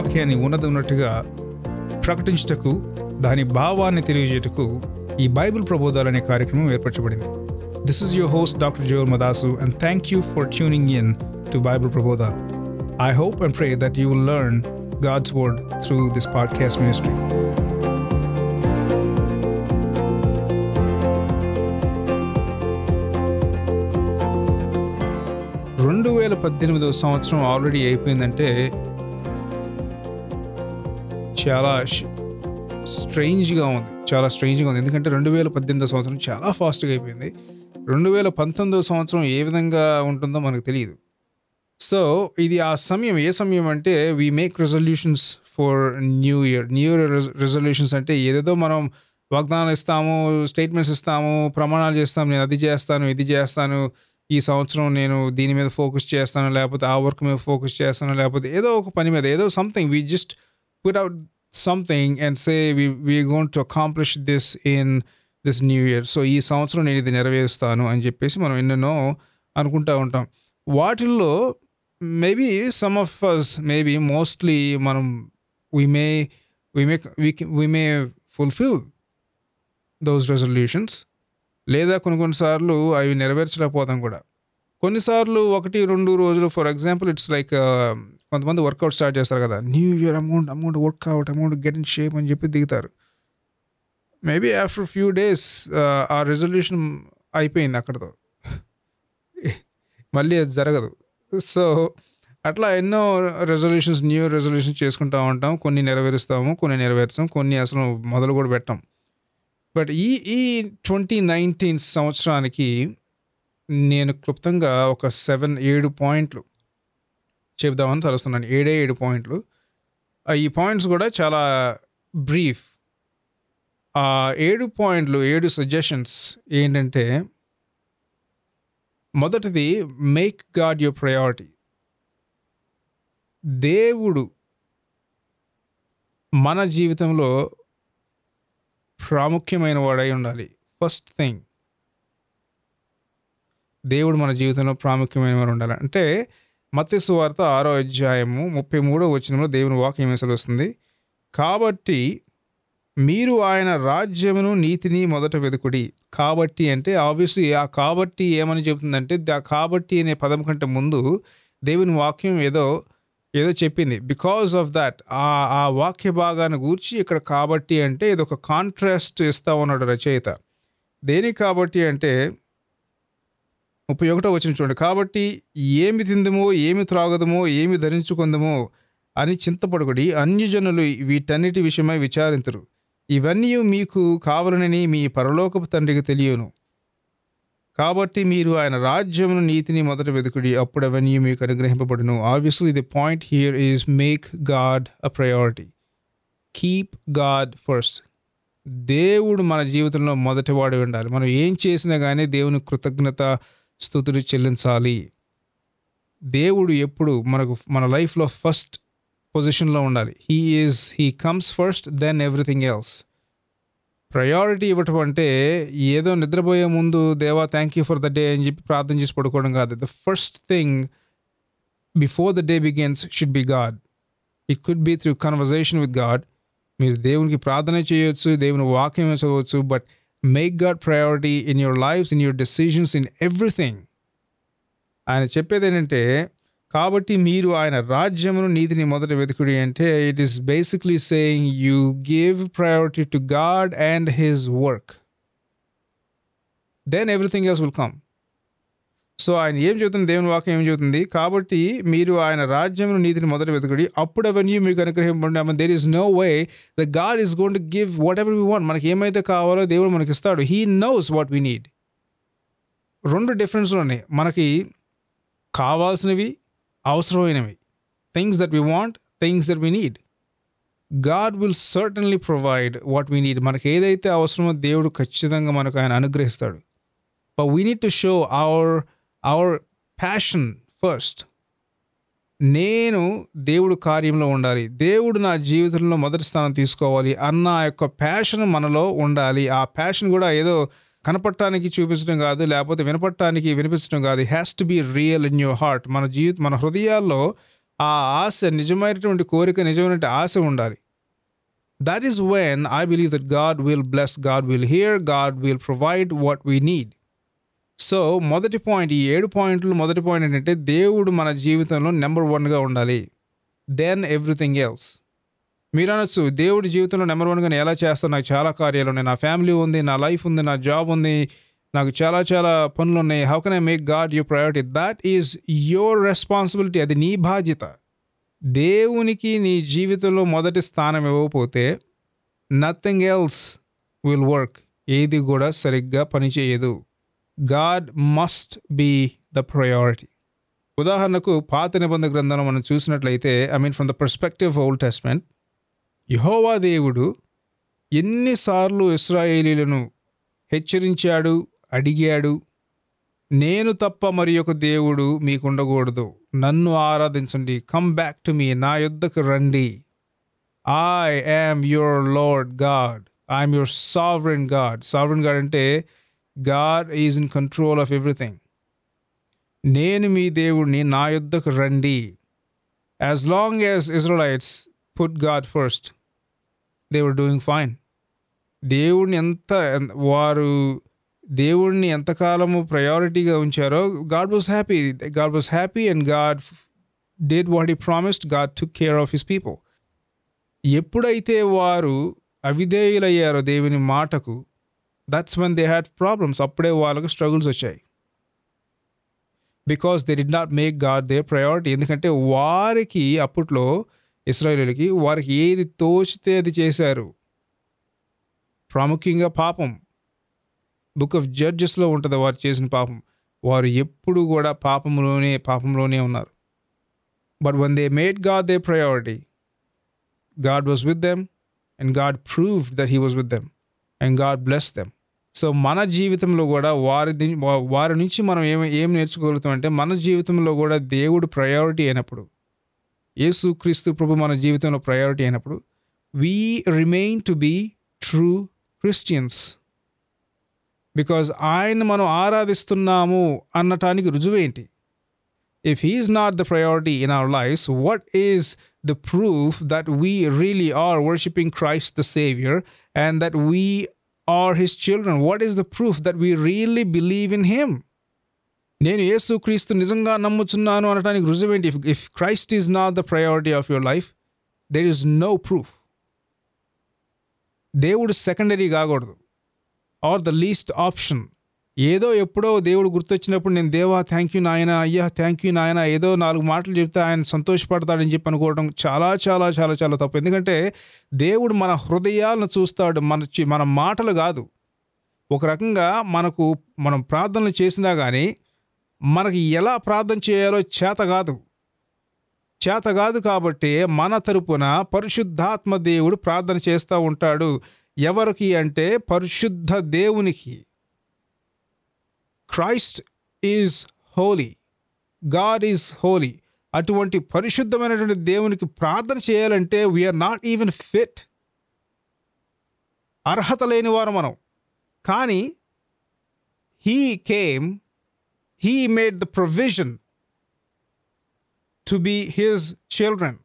వాక్యాన్ని ఉన్నది ఉన్నట్టుగా ప్రకటించుటకు దాని భావాన్ని తెలియజేయటకు ఈ బైబిల్ ప్రబోధాలు అనే కార్యక్రమం ఏర్పరచబడింది this is your host doctor Joel Madasu and thank you for tuning in to Bible ప్రబోధాలు I hope and pray that you will learn God's word through this podcast ministry రెండు వేల పద్దెనిమిదవ సంవత్సరం ఆల్రెడీ అయిపోయిందంటే చాలా స్ట్రేంజ్గా ఉంది చాలా స్ట్రేంజ్గా ఉంది ఎందుకంటే రెండు వేల పద్దెనిమిదో సంవత్సరం చాలా ఫాస్ట్గా అయిపోయింది రెండు వేల పంతొమ్మిదో సంవత్సరం ఏ విధంగా ఉంటుందో మనకు తెలియదు సో ఇది ఆ సమయం ఏ సమయం అంటే we make resolutions for new year new year resolutions అంటే ఏదేదో మనం వాగ్దానాలు ఇస్తాము స్టేట్మెంట్స్ ఇస్తాము ప్రమాణాలు చేస్తాము నేను అది చేస్తాను ఇది చేస్తాను ఈ సంవత్సరం నేను దీని మీద ఫోకస్ చేస్తాను లేకపోతే ఆ వర్క్ మీద ఫోకస్ చేస్తాను లేకపోతే ఏదో ఒక పని మీద ఏదో something we just put out something and say we we gonna accomplish this in this new year so ఈ సంవత్సరం నేను ఇది నెరవేరుస్తాను అని చెప్పేసి మనం ఎన్నెన్నో అనుకుంటా ఉంటాం వాటిల్లో maybe some of us maybe mostly మనం we may we may we may fulfil those resolutions లేదా కొన్ని కొన్నిసార్లు అవి నెరవేర్చలేకపోతాం కూడా కొన్నిసార్లు ఒకటి రెండు రోజులు ఫర్ ఎగ్జాంపుల్ ఇట్స్ లైక్ కొంతమంది వర్కౌట్ స్టార్ట్ చేస్తారు కదా new year amount amount workout amount get in shape అని చెప్పి దిగుతారు మేబీ ఆఫ్టర్ ఫ్యూ డేస్ ఆ రెజల్యూషన్ అయిపోయింది అక్కడతో మళ్ళీ అది జరగదు సో అట్లా ఎన్నో రెజల్యూషన్స్ న్యూ రెజల్యూషన్స్ చేసుకుంటూ ఉంటాం కొన్ని నెరవేరుస్తాము కొన్ని నెరవేర్చాం కొన్ని అసలు మొదలు కూడా పెట్టాం బట్ ఈ ఈ ట్వంటీ నైన్టీన్ సంవత్సరానికి నేను క్లుప్తంగా ఒక సెవెన్ ఏడు పాయింట్లు చెప్దామని తలుస్తున్నాను ఏడే ఏడు పాయింట్లు ఈ పాయింట్స్ కూడా చాలా బ్రీఫ్ ఆ ఏడు పాయింట్లు ఏడు సజెషన్స్ ఏంటంటే మొదటిది మేక్ గాడ్ యువర్ ప్రయారిటీ దేవుడు మన జీవితంలో ప్రాముఖ్యమైన వాడై ఉండాలి ఫస్ట్ థింగ్ దేవుడు మన జీవితంలో ప్రాముఖ్యమైన వాడు ఉండాలి అంటే మత్స్సు వార్త ఆరో అధ్యాయము ముప్పై మూడో వచనంలో దేవుని వాక్యం వస్తుంది కాబట్టి మీరు ఆయన రాజ్యమును నీతిని మొదట వెతుకుడి కాబట్టి అంటే ఆబ్వియస్లీ ఆ కాబట్టి ఏమని చెబుతుందంటే ఆ కాబట్టి అనే పదం కంటే ముందు దేవుని వాక్యం ఏదో ఏదో చెప్పింది బికాస్ ఆఫ్ దాట్ ఆ ఆ వాక్య భాగాన్ని గూర్చి ఇక్కడ కాబట్టి అంటే ఇది ఒక కాంట్రాస్ట్ ఇస్తా ఉన్నాడు రచయిత దేనికి కాబట్టి అంటే ముప్పై ఒకటో వచ్చిన చూడండి కాబట్టి ఏమి తిందమో ఏమి త్రాగదమో ఏమి ధరించుకుందమో అని చింతపడుకుడి అన్యజనులు వీటన్నిటి విషయమై విచారించరు ఇవన్నీ మీకు కావాలనని మీ పరలోకపు తండ్రికి తెలియను కాబట్టి మీరు ఆయన రాజ్యమును నీతిని మొదట వెతుకుడి అప్పుడు అవన్నీ మీకు అనుగ్రహింపబడును obviously the point here is make God a priority keep God first దేవుడు మన జీవితంలో మొదటివాడు ఉండాలి మనం ఏం చేసినా కానీ దేవుని కృతజ్ఞత స్థుతులు చెల్లించాలి దేవుడు ఎప్పుడు మనకు మన లైఫ్లో ఫస్ట్ పొజిషన్లో ఉండాలి he is he comes first then everything else priority ఇవ్వటం అంటే ఏదో నిద్రపోయే ముందు దేవా thank you for the day అని చెప్పి ప్రార్థన చేసి పడుకోవడం కాదు the first thing before the day begins should be God it could be through conversation with God మీరు దేవునికి ప్రార్థన చేయొచ్చు దేవుని వాక్యం చదవచ్చు but make God priority in your lives in your decisions in everything ఆయన చెప్పేది ఏంటంటే కాబట్టి మీరు ఆయన రాజ్యమును నీతిని మొదట వెతుకుడి అంటే it is basically saying you give priority to God and his work then everything else will come so ఆయన ఏం చెబుతుంది దేవుని వాక్యం ఏం చెబుతుంది కాబట్టి మీరు ఆయన రాజ్యమును నీతిని మొదట వెతుకుడి అప్పుడు అవన్నీ మీకు అనుగ్రహింపండి I there is no way the God is gonna give whatever we want మనకి ఏమైతే కావాలో దేవుడు మనకి ఇస్తాడు he knows what we need రెండు డిఫరెన్స్లు ఉన్నాయి మనకి కావాల్సినవి అవసరమైనవి things that we want things that we need God will certainly provide what we need మనకి ఏదైతే అవసరమో దేవుడు ఖచ్చితంగా మనకు ఆయన అనుగ్రహిస్తాడు but we need to show our our passion first నేను దేవుడు కార్యంలో ఉండాలి దేవుడు నా జీవితంలో మొదటి స్థానం తీసుకోవాలి అన్న ఆ యొక్క ప్యాషన్ మనలో ఉండాలి ఆ ప్యాషన్ కూడా ఏదో కనపడటానికి చూపించడం కాదు లేకపోతే వినపడటానికి వినిపించడం కాదు has to be real in your heart మన జీవిత మన హృదయాల్లో ఆ ఆశ నిజమైనటువంటి కోరిక నిజమైనటువంటి ఆశ ఉండాలి that is when I believe that God will bless God will hear God will provide what we need so మొదటి పాయింట్ ఈ ఏడు పాయింట్లు మొదటి పాయింట్ ఏంటంటే దేవుడు మన జీవితంలో నెంబర్ వన్గా ఉండాలి దెన్ ఎవ్రీథింగ్ ఎల్స్ మీరు అనొచ్చు దేవుడి జీవితంలో నెంబర్ వన్గా నేను ఎలా చేస్తాను నాకు చాలా కార్యాలు ఉన్నాయి నా ఫ్యామిలీ ఉంది నా లైఫ్ ఉంది నా జాబ్ ఉంది నాకు చాలా చాలా పనులు ఉన్నాయి how can I make God your priority that is your responsibility అది నీ బాధ్యత దేవునికి నీ జీవితంలో మొదటి స్థానం ఇవ్వకపోతే నథింగ్ ఎల్స్ విల్ వర్క్ ఏది కూడా సరిగ్గా పనిచేయదు God must be the priority ఉదాహరణకు పాత నిబంధన గ్రంథంలో మనం చూసినట్లయితే I mean from the perspective old testament యహోవా దేవుడు ఎన్నిసార్లు ఇస్రాయేలీలను హెచ్చరించాడు అడిగాడు నేను తప్ప మరి ఒక దేవుడు మీకుండకూడదు నన్ను ఆరాధించండి కమ్ బ్యాక్ టు మీ నా యుద్ధకు రండి I am your lord God I'm your sovereign God sovereign God అంటే God is in control of everything నేను మీ దేవుడిని నా యుద్ధకు రండి as long as Israelites put God first they were doing fine దేవుడిని ఎంత వారు దేవుడిని ఎంతకాలము ప్రయారిటీగా ఉంచారో God was happy God was happy and God did what he promised God took care of his people ఎప్పుడైతే వారు అవిధేయులయ్యారో దేవుని మాటకు that's one they had problems అప్పుడే వాళ్ళకు స్ట్రగుల్స్ వచ్చాయి because they did not make God the priority ఎందుకంటే వారికి అప్పట్లో ఇస్రాయేలీలకి వారికి ఏది తోచితే అది చేశారు ప్రాముఖ్యంగా పాపం బుక్ ఆఫ్ జడ్జెస్లో ఉంటుంది వారు చేసిన పాపం వారు ఎప్పుడు కూడా పాపంలోనే పాపంలోనే ఉన్నారు but when they made God the priority God was with them and God proved that he was with them and God bless them so మన జీవితంలో కూడా వారి ది- వా- వారి నుంచి మనం ఏం ఏం నేర్చుకోగలుగుతాం అంటే మన జీవితంలో కూడా దేవుడు ప్రయారిటీ అయినప్పుడు యేసు క్రీస్తు ప్రభు మన జీవితంలో ప్రయారిటీ అయినప్పుడు we remain to be true Christians because ఆయన మనం ఆరాధిస్తున్నాము అన్నటానికి రుజువేంటి if he is not the priority in our life what is the proof that we really are worshiping Christ the Savior and that we are his children? What is the proof that we really believe in him? నేను యేసు క్రీస్తు నిజంగా నమ్ముచున్నాను అనడానికి రుజువేంటి if if Christ is not the priority of your life there is no proof దేవుడు secondary కాకూడదు or the least option ఏదో ఎప్పుడో దేవుడు గుర్తొచ్చినప్పుడు నేను దేవా థ్యాంక్ యూ నాయన అయ్యా థ్యాంక్ యూ నాయన ఏదో నాలుగు మాటలు చెప్తే ఆయన సంతోషపడతాడని చెప్పి అనుకోవడం చాలా చాలా చాలా చాలా తప్పు ఎందుకంటే దేవుడు మన హృదయాలను చూస్తాడు మన చి- మన మాటలు కాదు ఒక రకంగా మనకు మనం ప్రార్థనలు చేసినా కానీ మనకి ఎలా ప్రార్థన చేయాలో చేత కాదు చేత కాదు కాబట్టి మన తరపున పరిశుద్ధాత్మ దేవుడు ప్రార్థన చేస్తూ ఉంటాడు ఎవరికి అంటే పరిశుద్ధ దేవునికి Christ is holy God is holy అటువంటి పరిశుద్ధమైనటువంటి దేవునికి ప్రార్థన చేయాలంటే వీఆర్ నాట్ ఈవెన్ ఫిట్ అర్హత లేని వారు మనం కానీ he came he made the provision to be his children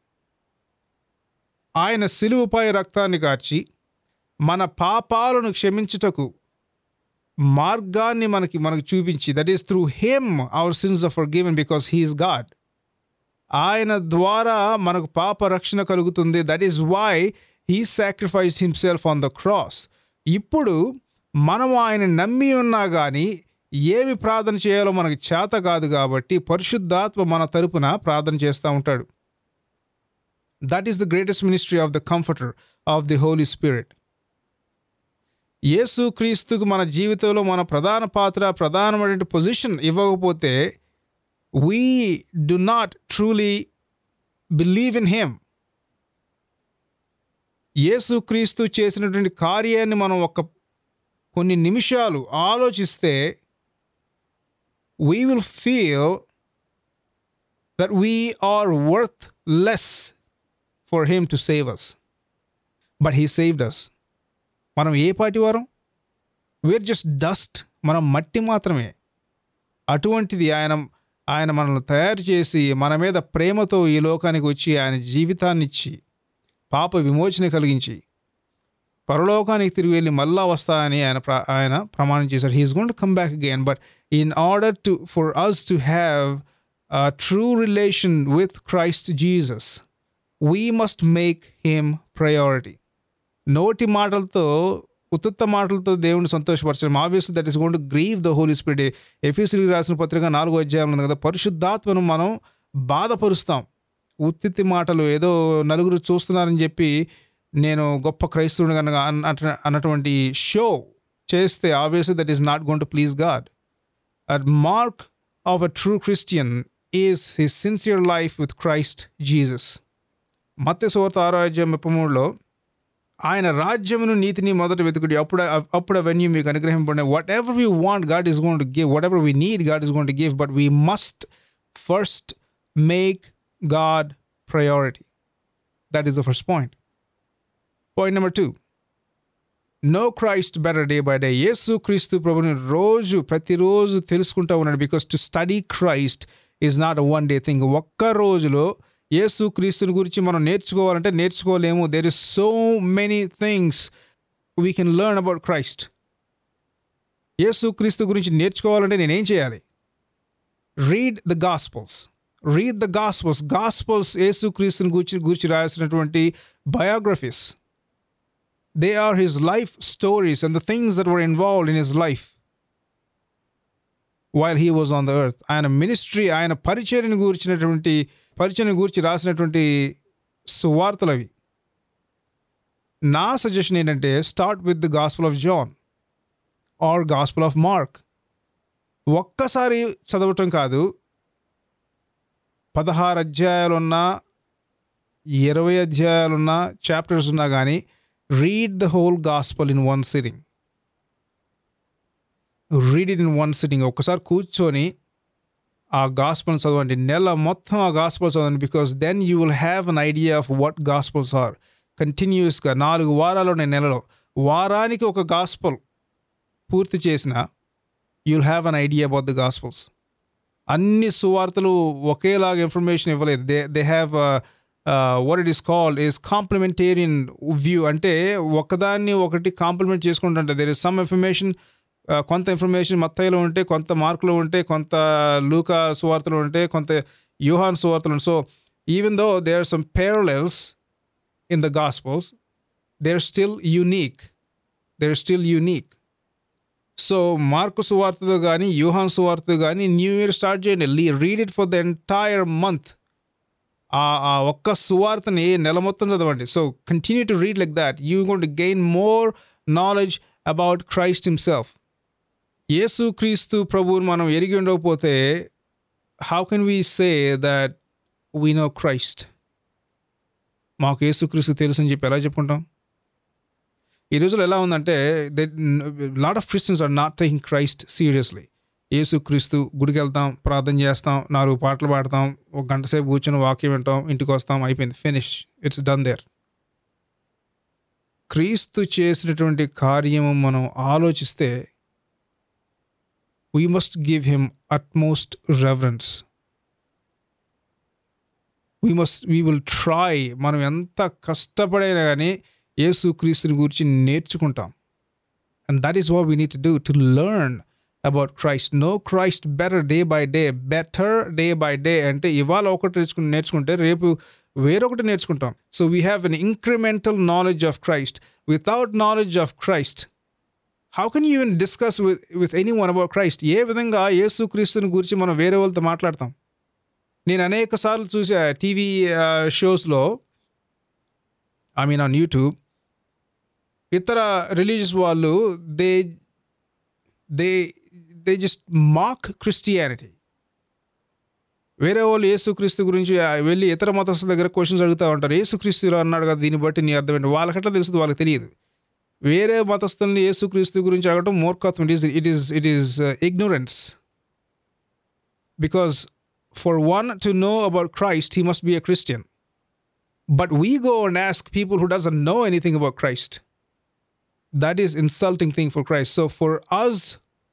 ఆయన సిలువుపై రక్తాన్ని కార్చి మన పాపాలను క్షమించుటకు మార్గాన్ని మనకి మనకు చూపించి that is through him our sins of forgiven because he is God ఆయన ద్వారా మనకు పాప రక్షణ కలుగుతుంది that is why he sacrifice himself on the cross ఇప్పుడు మనం ఆయన నమ్మి ఉన్నా కానీ ఏమి ప్రార్థన చేయాలో మనకు చేత కాదు కాబట్టి పరిశుద్ధాత్మ మన తరపున ప్రార్థన చేస్తూ ఉంటాడు that is the greatest ministry of the comforter of the Holy Spirit యేసు క్రీస్తుకు మన జీవితంలో మన ప్రధాన పాత్ర ప్రధానమైన పొజిషన్ ఇవ్వకపోతే we do not truly believe in him యేసు క్రీస్తు చేసినటువంటి కార్యాన్ని మనం ఒక కొన్ని నిమిషాలు ఆలోచిస్తే we will feel that we are worthless for him to save us but he saved us మనం ఏ పాటి వారం వేర్ జస్ట్ డస్ట్ మనం మట్టి మాత్రమే అటువంటిది ఆయన ఆయన మనల్ని తయారు చేసి మన మీద ప్రేమతో ఈ లోకానికి వచ్చి ఆయన జీవితాన్ని ఇచ్చి పాప విమోచన కలిగించి పరలోకానికి తిరిగి వెళ్ళి మళ్ళా వస్తా అని ఆయన ప్ర- ఆయన ప్రమాణం చేశారు he is gonna come back again but in order to for us to have true relation with Christ Jesus we must make him priority నోటి మాటలతో ఉత్తుత్త మాటలతో దేవుని సంతోషపరచడం obviously that is gonna grieve the Holy Spirit ఎఫీసీకి రాసిన పత్రిక నాలుగో అధ్యాయం ఉంది కదా పరిశుద్ధాత్మను మనం బాధపరుస్తాం ఉత్తిత్తి మాటలు ఏదో నలుగురు చూస్తున్నారని చెప్పి నేను గొప్ప క్రైస్తవుడు కనుక అన్న- అన్న- అన్నటువంటి షో చేస్తే obviously that is not gonna please God a mark of a true Christian is his sincere life with Christ Jesus మత్స్య సువార్త ఆరో అధ్యాయం ముప్పై మూడులో ఆయన రాజ్యమును నీతిని మొదట వెతుకుడి అప్పుడు అప్పుడు అవన్నీ మీకు అనుగ్రహింపబడిన whatever we want God is gonna give whatever we need God is gonna give but we must first make God priority that is the first point point number two know Christ better day by day యేసు క్రీస్తు ప్రభుని రోజు ప్రతిరోజు తెలుసుకుంటూ ఉన్నాడు because to study Christ is not one day thing ఒక్క రోజులో యేసు క్రీస్తుని గురించి మనం నేర్చుకోవాలంటే నేర్చుకోలేము there is so many things we can learn about Christ యేసు క్రీస్తు గురించి నేర్చుకోవాలంటే నేనేం చేయాలి read the gospels read the gospels gospels యేసు క్రీస్తుని గురించి గురించి రాయాల్సినటువంటి biographies they are his life stories and the things that were involved in his life while he was on the earth ఆయన మినిస్ట్రీ ఆయన పరిచర్ని గూర్చినటువంటి పరిచయని గూర్చి రాసినటువంటి సువార్తలు అవి నా సజెషన్ ఏంటంటే start with the gospel of John or gospel of Mark ఒక్కసారి చదవటం కాదు పదహారు అధ్యాయాలున్నా ఇరవై అధ్యాయాలున్నా చాప్టర్స్ ఉన్నా కానీ read the whole gospel in one sitting read it in one sitting ఒక్కసారి కూర్చొని ఆ గాస్పల్ చదవండి నెల మొత్తం ఆ గాస్పల్ చదవండి because then you will have an idea of what gospels are కంటిన్యూస్గా నాలుగు వారాలు ఉన్నాయి నెలలో వారానికి ఒక గాస్పల్ పూర్తి చేసిన you'll have an idea about the gospels అన్ని సువార్తలు ఒకేలాగా ఇన్ఫర్మేషన్ ఇవ్వలేదు they they have what it is called is complementarian view అంటే ఒకదాన్ని ఒకటి కాంప్లిమెంట్ చేసుకుంటుంటే దేర్ ఇస్ సమ్ ఇన్ఫర్మేషన్ కొంత ఇన్ఫర్మేషన్ మత్తయిలో ఉంటే కొంత మార్కులో ఉంటే కొంత లూకా సువార్తలు ఉంటే కొంత యూహాన్ సువార్తలు so even though they are some parallels in the gospels they are still unique they are still unique so Mark సువార్తతో కానీ యూహాన్ సువార్తతో కానీ న్యూ ఇయర్ స్టార్ట్ చేయండి read it for the entire month ఆ ఆ ఒక్క సువార్తని నెల మొత్తం చదవండి so continue to read like that you gonna gain more knowledge about Christ himself యేసు క్రీస్తు ప్రభువుని మనం ఎరిగి ఉండకపోతే how can we say that we know Christ మాకు యేసు క్రీస్తు తెలుసు అని చెప్పి ఎలా చెప్పుకుంటాం ఈ రోజుల్లో ఎలా ఉందంటే the lot of Christians are not taking Christ seriously యేసుక్రీస్తు గుడికి వెళ్తాం ప్రార్థన చేస్తాం నాలుగు పాటలు పాడతాం ఒక గంట సేపు కూర్చొని వాక్యం వింటాం ఇంటికి వస్తాం అయిపోయింది ఫినిష్ ఇట్స్ డన్ దేర్ క్రీస్తు చేసినటువంటి కార్యము మనం ఆలోచిస్తే we must give him utmost reference we must we will try మనం ఎంత కష్టపడైనా కానీ యేసు క్రీస్తుని గురించి నేర్చుకుంటాం and that is what we need to do to learn about Christ know Christ better day by day better day by day అంటే ఇవాళ ఒకటి నేర్చుకుని నేర్చుకుంటే రేపు వేరొకటి నేర్చుకుంటాం so we have an incremental knowledge of Christ without knowledge of Christ how can you even discuss with with anyone about Christ ఏ విధంగా యేసు క్రీస్తుని గురించి మనం వేరే వాళ్ళతో మాట్లాడతాం నేను అనేక సార్లు చూసా టీవీ షోస్లో ఐ మీన్ ఆన్ యూట్యూబ్ ఇతర రిలీజియస్ వాళ్ళు they they they just mock Christianity వేరే వాళ్ళు యేసుక్రీస్తు గురించి ఆ, వెళ్ళి ఇతర మతస్థుల దగ్గర క్వశ్చన్స్ అడుగుతూ ఉంటారు యేసుక్రీస్తు ఇలా అన్నాడు కదా దీన్ని బట్టి నీ అర్థం ఏంటి వాళ్ళకట్లా తెలుస్తుంది వాళ్ళకి తెలియదు వేరే మతస్థుల్ని యేసుక్రీస్తు గురించి అడగటం మూర్ఖత్వం it is it is it is ignorance because for one to know about Christ he must be a Christian but we go and ask people who doesn't know anything about Christ that is insulting thing for christ so for us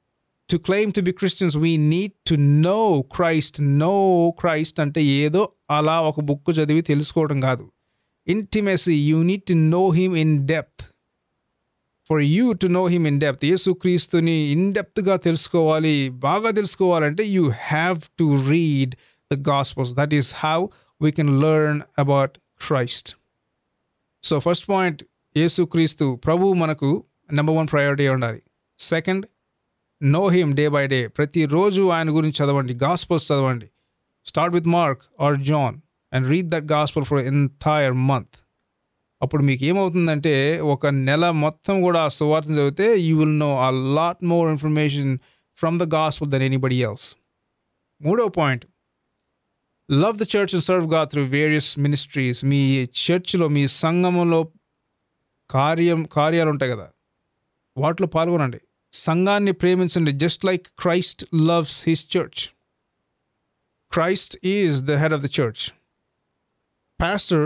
to claim to be Christians we need to know Christ know Christ అంటే ఏదో అలా ఒక book చదివి తెలుసుకోవడం కాదు intimacy you need to know him in depth for you to know him in depth యేసుక్రీస్తుని in డెప్త్గా తెలుసుకోవాలి బాగా తెలుసుకోవాలంటే you have to read the gospels that is how we can learn about Christ so first point యేసుక్రీస్తు ప్రభు మనకు number one priority ఉండాలి second know him day by day ప్రతిరోజు ఆయన గురించి చదవండి గాస్పల్స్ చదవండి start with Mark or John and read that gospel for entire month అప్పుడు మీకు ఏమవుతుందంటే ఒక నెల మొత్తం కూడా ఆ సువార్తను చదివితే you will know a lot more information from the gospel then anybody else మూడో point love the church and serve God through various ministries మీ చర్చ్లో మీ సంఘములో కార్యం కార్యాలు ఉంటాయి కదా వాటిలో పాల్గొనండి సంఘాన్ని ప్రేమించండి just like Christ loves his church Christ is the head of the church pastor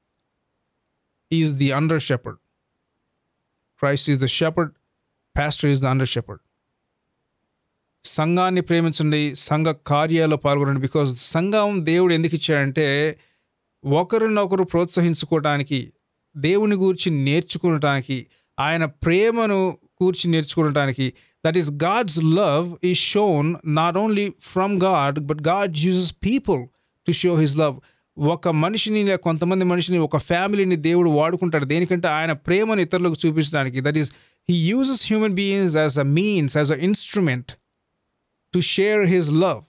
is the under shepherd Christ is the shepherd pastor is the under shepherd సంఘాన్ని ప్రేమించండి సంఘ కార్యాల్లో పాల్గొనండి బికాజ్ సంఘం దేవుడు ఎందుకు ఇచ్చాడంటే ఒకరినొకరు ప్రోత్సహించుకోవడానికి దేవుని గూర్చి నేర్చుకోవడానికి ఆయన ప్రేమను కూర్చి నేర్చుకోవడానికి that is God's love is shown not only from God but God uses people to show his love ఒక మనిషిని లేదా కొంతమంది మనిషిని ఒక ఫ్యామిలీని దేవుడు వాడుకుంటాడు దేనికంటే ఆయన ప్రేమను ఇతరులకు చూపించడానికి that is he uses human beings as a means as an instrument to share his love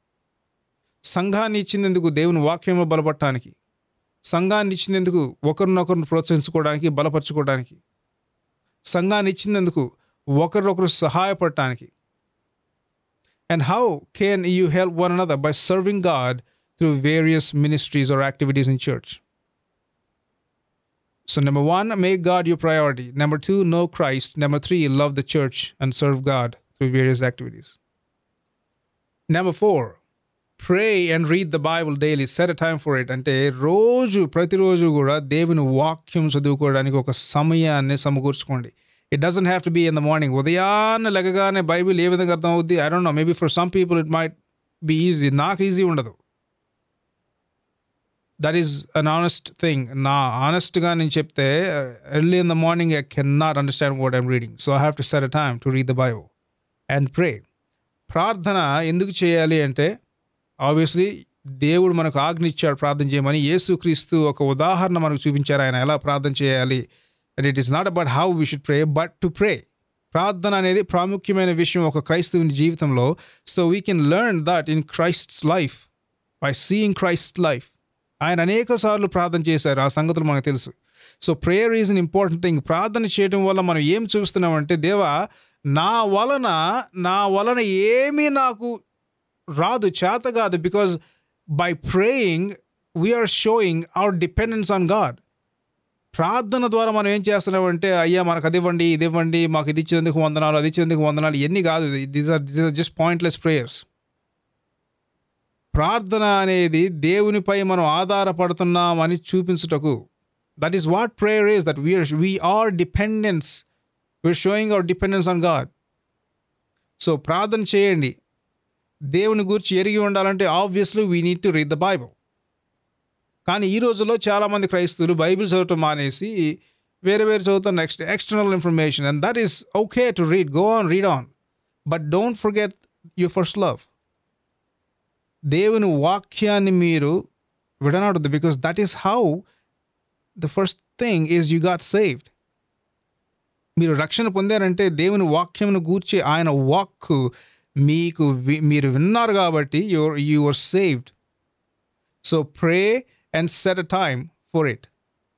సంఘాన్ని ఇచ్చినందుకు దేవుని వాక్యంలో బలపడటానికి సంఘాన్ని ఇచ్చినందుకు ఒకరినొకరిని ప్రోత్సహించుకోవడానికి బలపరచుకోవడానికి సంఘాన్ని ఇచ్చినందుకు ఒకరినొకరు సహాయపడటానికి and how can you help one another by serving God through various ministries or activities in church So, number one, make God your priority. Number two, know Christ. Number three, love the church and serve God through various activities. Number four, pray and read the Bible daily. Set a time for it. అంటే రోజు ప్రతిరోజు కూడా దేవుని వాక్యం చదువుకోవడానికి ఒక సమయాన్ని సమకూర్చుకోండి it doesn't have to be in the morning ఉదయాన్నే లెగగానే బైబిల్ ఏ విధంగా అర్థం అవుద్ది I don't know maybe for some people it might be easy నాకు ఈజీ ఉండదు that is an honest thing నా ఆనెస్ట్గా నేను చెప్తే early in the morning I can not understand what I'm reading so I have to set a time to read the Bible and pray ప్రార్థన ఎందుకు చేయాలి అంటే ఆబ్వియస్లీ దేవుడు మనకు ఆజ్ఞ ఇచ్చాడు ప్రార్థన చేయమని యేసుక్రీస్తు ఒక ఉదాహరణ మనకు చూపించారు ఆయన ఎలా ప్రార్థన చేయాలి and it is not about how we should pray but to pray ప్రార్థన అనేది ప్రాముఖ్యమైన విషయం ఒక క్రైస్తవుని జీవితంలో so we can learn that in Christ's life by seeing Christ life ఆయన అనేక సార్లు ప్రార్థన చేశారు ఆ సంగతులు మనకు తెలుసు so prayer is an important thing ప్రార్థన చేయడం వల్ల మనం ఏం చూస్తున్నామంటే దేవా నా వలన నా వలన ఏమీ నాకు రాదు చేత కాదు because by praying we're showing our dependence on God ప్రార్థన ద్వారా మనం ఏం చేస్తున్నామంటే అయ్యా మనకు అది ఇవ్వండి ఇది ఇవ్వండి మాకు ఇది ఇచ్చినందుకు వందనాలు అది ఇచ్చినందుకు వందనాలు ఇవన్నీ కాదు these are these are just pointless prayers ప్రార్థన అనేది దేవునిపై మనం ఆధారపడుతున్నామని చూపించుటకు that is what prayer is that we're we're dependence we're showing our dependence on God so ప్రార్థన చేయండి దేవుని గురించి ఎరిగి ఉండాలంటే obviously we need to read the Bible కానీ ఈ రోజుల్లో చాలామంది క్రైస్తవులు బైబిల్ చదవటం మానేసి వేరే వేరే చదువుతారు next external information and that is okay to read go on read on but don't forget your first love దేవుని వాక్యాన్ని మీరు విడనాడద్దు because that is how the first thing is you got saved మీరు రక్షణ పొందారంటే దేవుని వాక్యమును గూర్చి ఆయన వాక్ మీకు వి- మీరు విన్నారు కాబట్టి your you are saved so pray and set a time for it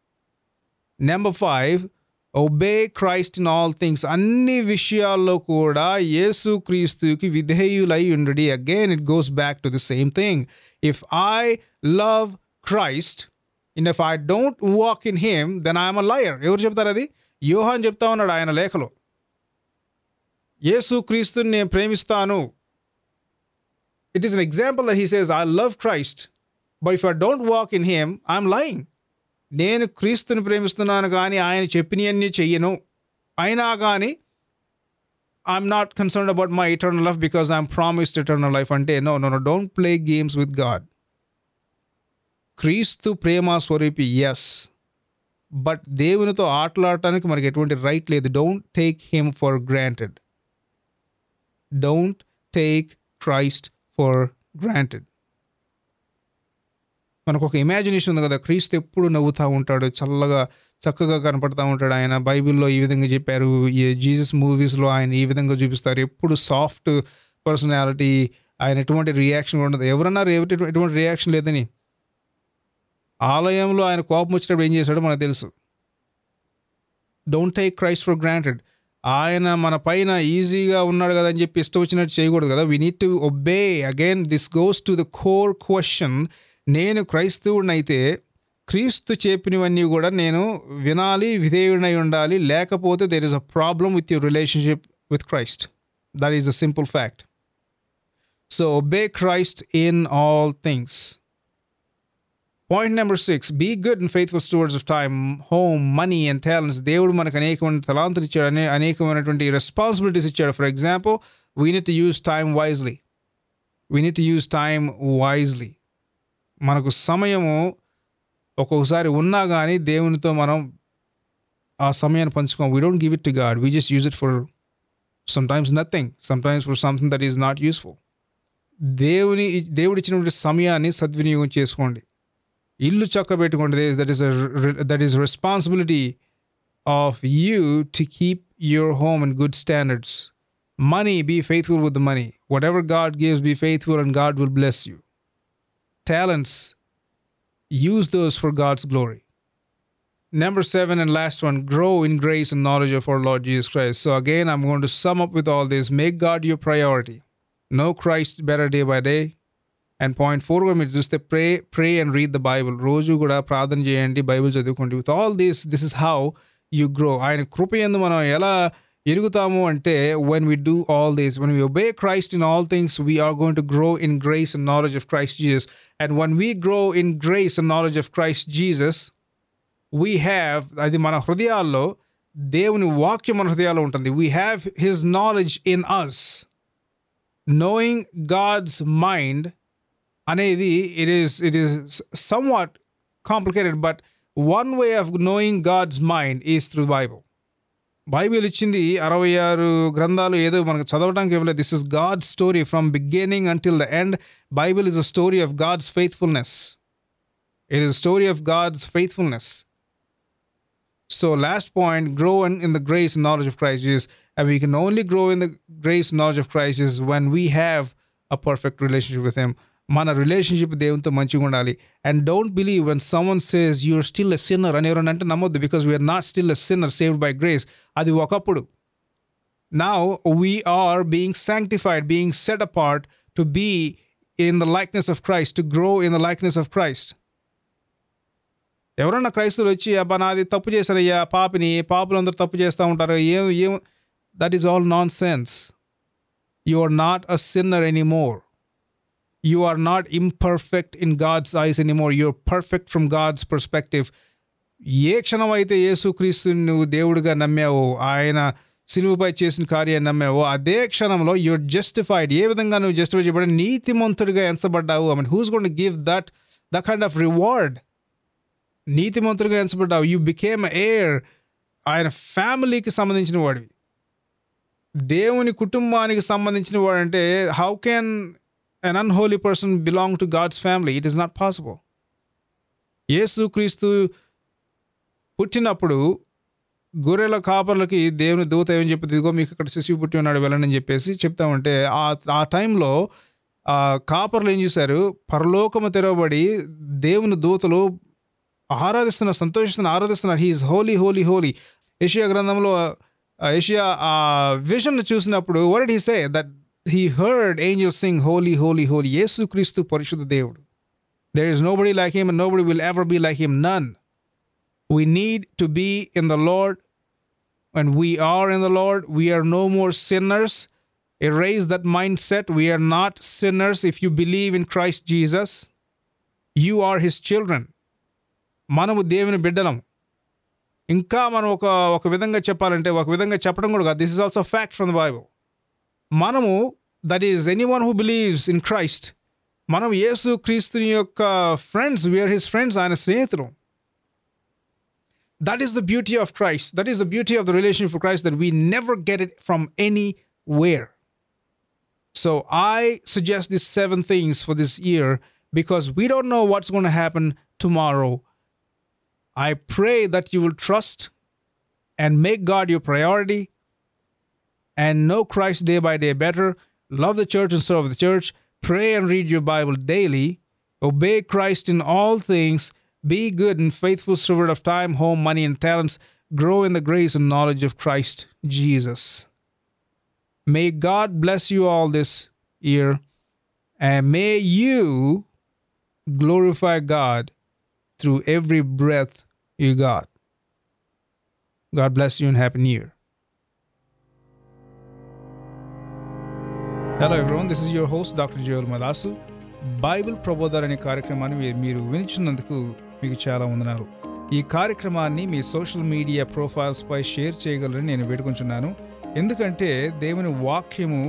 number five obey Christ in all things అన్ని విషయాల్లో కూడా యేసు క్రీస్తుకి విధేయులై ఉండడి again it goes back to the same thing if I love Christ and if I don't walk in him then I'm a liar ఎవరు చెప్తారు అది యోహాన్ చెప్తా ఉన్నాడు ఆయన లేఖలో యేసు క్రీస్తుని నేను ప్రేమిస్తాను it is an example that he says I love Christ but if I don't walk in him I'm lying నేను క్రీస్తుని ప్రేమిస్తున్నాను కానీ ఆయన చెప్పినవన్నీ చెయ్యను అయినా కానీ I'm not concern about my eternal life because I'm promised eternal life అంటే no no no don't play games with God Kristu ప్రేమ స్వరూపి ఎస్ బట్ దేవునితో ఆటలాడటానికి మనకి ఎటువంటి రైట్ లేదు don't take him for granted don't take Christ for granted మనకు ఒక imagination ఉంది కదా క్రీస్తు ఎప్పుడు నవ్వుతూ ఉంటాడు చల్లగా చక్కగా కనపడతా ఉంటాడు ఆయన బైబిల్లో ఈ విధంగా చెప్పారు ఈ జీసస్ మూవీస్లో ఆయన ఈ విధంగా చూపిస్తారు ఎప్పుడు సాఫ్ట్ పర్సనాలిటీ ఆయన ఎటువంటి రియాక్షన్ ఉండదు ఎవరన్నారు ఎటువంటి ఎటువంటి రియాక్షన్ లేదని ఆలయంలో ఆయన కోపం వచ్చినప్పుడు ఏం చేశాడో మనకు తెలుసు don't take Christ for granted ఆయన మన పైన ఈజీగా ఉన్నాడు కదా అని చెప్పి ఇష్టం వచ్చినట్టు చేయకూడదు కదా we need to obey again this goes to the core question నేను క్రైస్తవుడినైతే క్రీస్తు చెప్పినవన్నీ కూడా నేను వినాలి విధేయుడై ఉండాలి లేకపోతే there is a problem with your relationship with Christ that is a simple fact so obey Christ in all things point number six be good and faithful stewards of time home money and talents దేవుడు మనకు అనేకమైన తలాంతులు ఇచ్చాడు అనే అనేకమైనటువంటి responsibilities ఇచ్చాడు for example we need to use time wisely we need to use time wisely మనకు సమయము ఒక్కొక్కసారి ఉన్నా కానీ దేవునితో మనం ఆ సమయాన్ని పంచుకోం we don't give it to God we just use it for some times nothing some times for something that is not useful దేవుని దేవుడు ఇచ్చినటువంటి సమయాన్ని సద్వినియోగం చేసుకోండి ఇల్లు చక్కబెట్టుకోండి that is that is responsibility of you to keep your home in good standards money be faithful with the money whatever God gives be faithful and God will bless you talents, use those for God's glory. Number seven and last one, grow in grace and knowledge of our Lord Jesus Christ. So, again, I'm going to sum up with all this. Make God your priority. Know Christ better day by day. And point four కూడా మీరు చూస్తే pray pray and read the Bible రోజు కూడా ప్రార్థన చేయండి Bible చదువుకోండి with all this this is how you grow ఆయన కృప ఎందు మనం ఎలా ఎరుగుతాము అంటే when we do all this when we obey Christ in all things we are going to grow in grace and knowledge of Christ Jesus and one we grow in grace and knowledge of Christ Jesus we have అది మన హృదయాల్లో దేవుని వాక్యం మన హృదయాల్లో ఉంటుంది we have his knowledge in us knowing God's mind అనేది it is it is somewhat complicated but one way of knowing God's mind is through Bible Bible ఇచ్చింది అరవై ఆరు గ్రంథాలు ఏదో మనకు చదవడానికి ఇవ్వలేదు this is God story from beginning until the end Bible is a story of God's faithfulness it is story of God's faithfulness so last point grow in in the grace knowledge of Christ Jesus and we can only grow in the grace knowledge of Christ Jesus when we have a perfect relationship with him మన relationship దేవునితో మంచిగా ఉండాలి and don't believe one someone says you're still a sinner అని ఎవరైనా అంటే నమ్మొద్దు because we're not still a sinner saved by grace అది ఒకప్పుడు now we're being sanctified being set apart to be in the likeness of Christ to grow in the likeness of Christ ఎవరన్నా క్రైస్తులు వచ్చి అబ్బా నాది తప్పు చేశారయ్యా పాపిని పాపులు అందరూ తప్పు చేస్తూ ఉంటారు ఏం ఏం that is all nonsense you are not a sinner any more you are not imperfect in God's eyes anymore. You're perfect from God's perspective. ఏ క్షణం అయితే యేసుక్రీస్తుని నువ్వు దేవుడిగా నమ్మావో ఆయన సిలువుపై చేసిన కార్యాన్ని నమ్మావో అదే క్షణంలో యువర్ జస్టిఫైడ్ ఏ విధంగా నువ్వు జస్టిఫై చేయబడి నీతిమంతుడిగా ఎంచబడ్డావు I mean who's gonna give that the kind of reward నీతిమంతుడిగా ఎంచబడ్డావు యూ బికేమ్ ఎయిర్ ఆయన ఫ్యామిలీకి సంబంధించిన వాడివి దేవుని కుటుంబానికి సంబంధించిన వాడంటే how can an unholy person belong to God's family. It is not possible. Yesu Kristu పుట్టినప్పుడు గొర్రెల కాపర్లకి దేవుని దూత ఏమని చెప్పి ఇదిగో మీకు ఇక్కడ శిశువు పుట్టి ఉన్నాడు వెళ్ళండి అని చెప్పేసి చెప్తా ఉంటే ఆ ఆ టైంలో ఆ కాపర్లు ఏం చేశారు పరలోకము తెరవబడి దేవుని దూతలు ఆరాధిస్తున్నారు సంతోషిస్తున్నారు ఆరాధిస్తున్నారు he is holy holy holy Yeshaya గ్రంథంలో ఏషియా ఆ విజన్ చూసినప్పుడు వరడ్ he say that he heard angels sing, Holy, Holy, Holy. Yesu Christu Parishuddha Devudu. There is nobody like him and nobody will ever be like him. None. We need to be in the Lord. When we are in the Lord, we are no more sinners. Erase that mindset. We are not sinners if you believe in Christ Jesus. You are his children. మనము దేవుని బిడ్డలం ఇంకా మనం ఒక ఒక విధంగా చెప్పాలంటే ఒక విధంగా చెప్పడం కూడా కాదు this is also fact from the Bible మనము that is anyone who believes in Christ మనం యేసు క్రీస్తుని యొక్క ఫ్రెండ్స్ వీఆర్ హిస్ ఫ్రెండ్స్ ఆయన స్నేహితులు that is the beauty of Christ that is the beauty of the relation for Christ that we never get it from anywhere So I suggest these seven things for this year because we don't know what's going to happen tomorrow. I pray that you will trust and make God your priority and know Christ day by day better. Love the church and serve the church. Pray and read your Bible daily. Obey Christ in all things. Be good and faithful steward of time, home, money, and talents. Grow in the grace and knowledge of Christ Jesus. May God bless you all this year, and may you glorify God through every breath you got. God bless you and Happy New Year. Hello everyone this is your host doctor Joel Madasu Bible Prabodhar అనే కార్యక్రమాన్ని మీ- మీరు వినిచున్నందుకు మీకు చాలా వందనాలు ఈ కార్యక్రమాన్ని మీ social media ప్రొఫైల్స్పై షేర్ చేయగలరని నేను వేడుకుంటున్నాను ఎందుకంటే దేవుని వాక్యము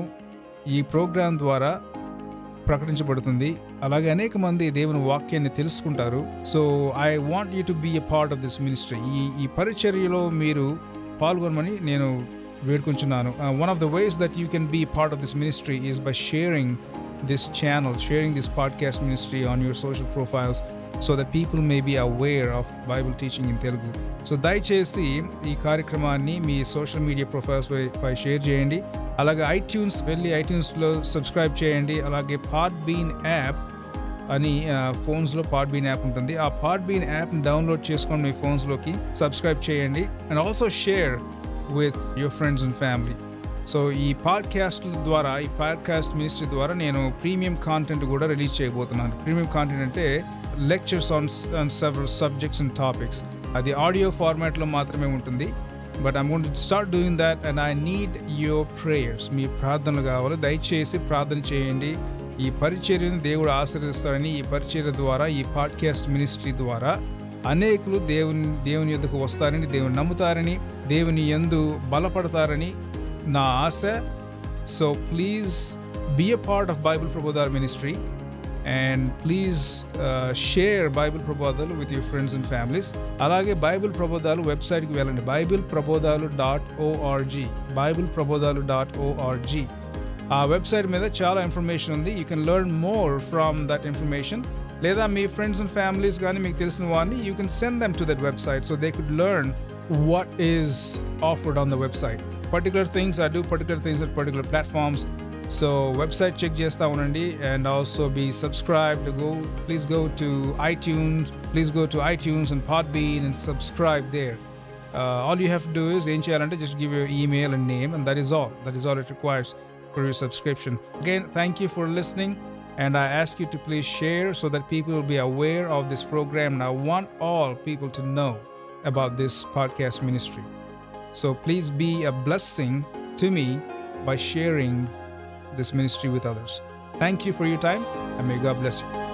ఈ ప్రోగ్రాం ద్వారా ప్రకటించబడుతుంది అలాగే అనేక మంది దేవుని వాక్యాన్ని తెలుసుకుంటారు so I want you to be a part of this ministry ఈ ఈ పరిచర్యలో మీరు పాల్గొనమని నేను వేడుకుంటున్నాను one of the ways that you can be part of this ministry is by sharing this channel sharing this podcast ministry on your social profiles so that people may be aware of Bible teaching in Telugu so దయచేసి ఈ కార్యక్రమాన్ని మీ social media profiles పై share చేయండి అలాగే iTunes వెళ్ళి ఐట్యూన్స్లో subscribe చేయండి అలాగే పాడ్ బీన్ యాప్ అని ఫోన్స్లో పాడ్ బీన్ యాప్ ఉంటుంది ఆ పాడ్ బీన్ యాప్ని డౌన్లోడ్ చేసుకొని మీ ఫోన్స్లోకి సబ్స్క్రైబ్ చేయండి and also share with your friends and family so ఈ పాడ్కాస్ట్ ద్వారా ఈ పాడ్కాస్ట్ మినిస్ట్రీ ద్వారా నేను ప్రీమియం కాంటెంట్ కూడా రిలీజ్ చేయబోతున్నాను ప్రీమియం కాంటెంట్ అంటే lectures on on several subjects and topics అది ఆడియో ఫార్మాట్లో మాత్రమే ఉంటుంది but I'm gonna start doing that and I need your prayers మీ ప్రార్థనలు కావాలి దయచేసి ప్రార్థన చేయండి ఈ పరిచర్యను దేవుడు ఆశీర్దిస్తారని ఈ పరిచర్య ద్వారా ఈ పాడ్కాస్ట్ మినిస్ట్రీ ద్వారా అనేకులు దేవుని దేవుని యొద్దకు వస్తారని దేవుని నమ్ముతారని దేవుని యందు బలపడతారని నా ఆశ so please be a part of Bible Prabodhar ministry and please share Bible Prabodhalu with your friends and families అలాగే బైబిల్ ప్రబోధాలు వెబ్సైట్కి వెళ్ళండి Bible Prabodhalu dot O R G Bible Prabodhalu dot O R G ఆ వెబ్సైట్ మీద చాలా ఇన్ఫర్మేషన్ ఉంది you can learn more from that information లేదా మీ friends and families కానీ మీకు తెలిసిన వారిని you can send them to that website so they could learn what is offered on the website particular things I do particular things at particular platforms so website check చేస్తూ ఉండండి and also be subscribe go please go to iTunes please go to iTunes and Podbean and subscribe there all you have to do is ఏం చేయాలంటే just give your email and name and that is all that is all it requires for your subscription. Again, thank you for listening. And I ask you to please share so that people will be aware of this program. And I want all people to know about this podcast ministry. So please be a blessing to me by sharing this ministry with others. Thank you for your time and may God bless you.